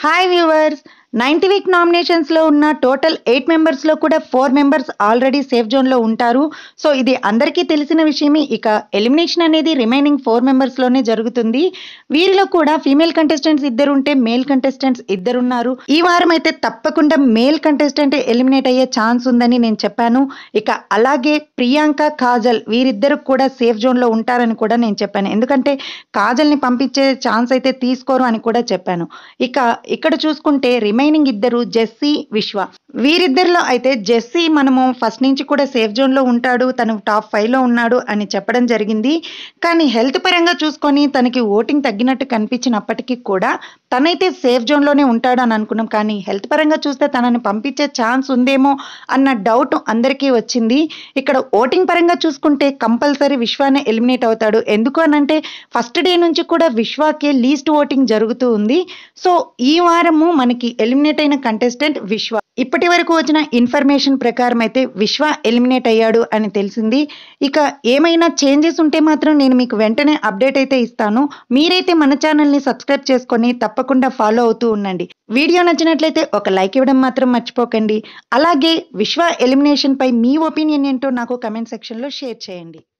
hi viewers ninety week నామినేషన్స్లో ఉన్న total eight మెంబర్స్లో కూడా ఫోర్ మెంబర్స్ ఆల్రెడీ సేఫ్ జోన్లో ఉంటారు సో ఇది అందరికీ తెలిసిన విషయమే ఇక ఎలిమినేషన్ అనేది రిమైనింగ్ ఫోర్ మెంబర్స్లోనే జరుగుతుంది వీరిలో కూడా ఫీమేల్ కంటెస్టెంట్స్ ఇద్దరు ఉంటే మేల్ కంటెస్టెంట్స్ ఇద్దరు ఉన్నారు ఈ వారం అయితే తప్పకుండా మేల్ కంటెస్టెంట్ ఎలిమినేట్ అయ్యే ఛాన్స్ ఉందని నేను చెప్పాను ఇక అలాగే ప్రియాంక కాజల్ వీరిద్దరు కూడా సేఫ్ జోన్లో ఉంటారని కూడా నేను చెప్పాను ఎందుకంటే కాజల్ని పంపించే ఛాన్స్ అయితే తీసుకోరు అని కూడా చెప్పాను ఇక ఇక్కడ చూసుకుంటే రిమైనింగ్ ఇద్దరు జెస్సీ విశ్వ వీరిద్దరిలో అయితే జెస్సీ మనము ఫస్ట్ నుంచి కూడా సేఫ్ జోన్లో ఉంటాడు తను టాప్ ఫైవ్లో ఉన్నాడు అని చెప్పడం జరిగింది కానీ హెల్త్ పరంగా చూసుకొని తనకి ఓటింగ్ తగ్గినట్టు కనిపించినప్పటికీ కూడా తనైతే సేఫ్ జోన్లోనే ఉంటాడు అని అనుకున్నాం కానీ హెల్త్ పరంగా చూస్తే తనని పంపించే ఛాన్స్ ఉందేమో అన్న డౌట్ అందరికీ వచ్చింది ఇక్కడ ఓటింగ్ పరంగా చూసుకుంటే కంపల్సరీ విశ్వానే ఎలిమినేట్ అవుతాడు ఎందుకు అనంటే ఫస్ట్ డే నుంచి కూడా విశ్వాకే లీస్ట్ ఓటింగ్ జరుగుతూ ఉంది సో ఈ వారము మనకి ఎలిమినేట్ అయిన కంటెస్టెంట్ విశ్వ ఇప్పటి వరకు వచ్చిన ఇన్ఫర్మేషన్ ప్రకారం అయితే విశ్వ ఎలిమినేట్ అయ్యాడు అని తెలిసింది ఇక ఏమైనా చేంజెస్ ఉంటే మాత్రం నేను మీకు వెంటనే అప్డేట్ అయితే ఇస్తాను మీరైతే మన ఛానల్ని సబ్స్క్రైబ్ చేసుకొని తప్పకుండా ఫాలో అవుతూ ఉండండి వీడియో నచ్చినట్లయితే ఒక లైక్ ఇవ్వడం మాత్రం మర్చిపోకండి అలాగే విశ్వ ఎలిమినేషన్ పై మీ ఒపీనియన్ ఏంటో నాకు కమెంట్ సెక్షన్లో షేర్ చేయండి